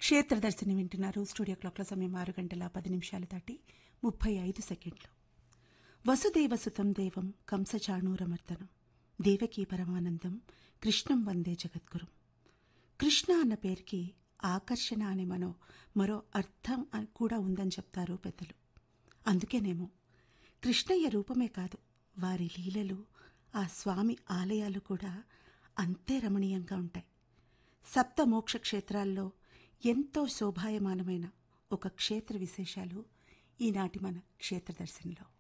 క్షేత్ర దర్శనం వింటున్నారు స్టూడియో క్లాక్ల సమయం ఆరు గంటల పది నిమిషాలు దాటి ముప్పై ఐదు సెకండ్లు వసుదేవసుతం దేవం కంసచాణూరమర్దనం దేవకీ పరమానందం కృష్ణం వందే జగద్గురం కృష్ణ అన్న పేరుకి ఆకర్షణ అనే మనో మరో అర్థం అని కూడా ఉందని చెప్తారు పెద్దలు అందుకేనేమో కృష్ణయ్య రూపమే కాదు వారి లీలలు ఆ స్వామి ఆలయాలు కూడా అంతే రమణీయంగా ఉంటాయి సప్త మోక్ష క్షేత్రాల్లో ఎంతో శోభాయమానమైన ఒక క్షేత్ర విశేషాలు ఈనాటి మన క్షేత్ర దర్శనంలో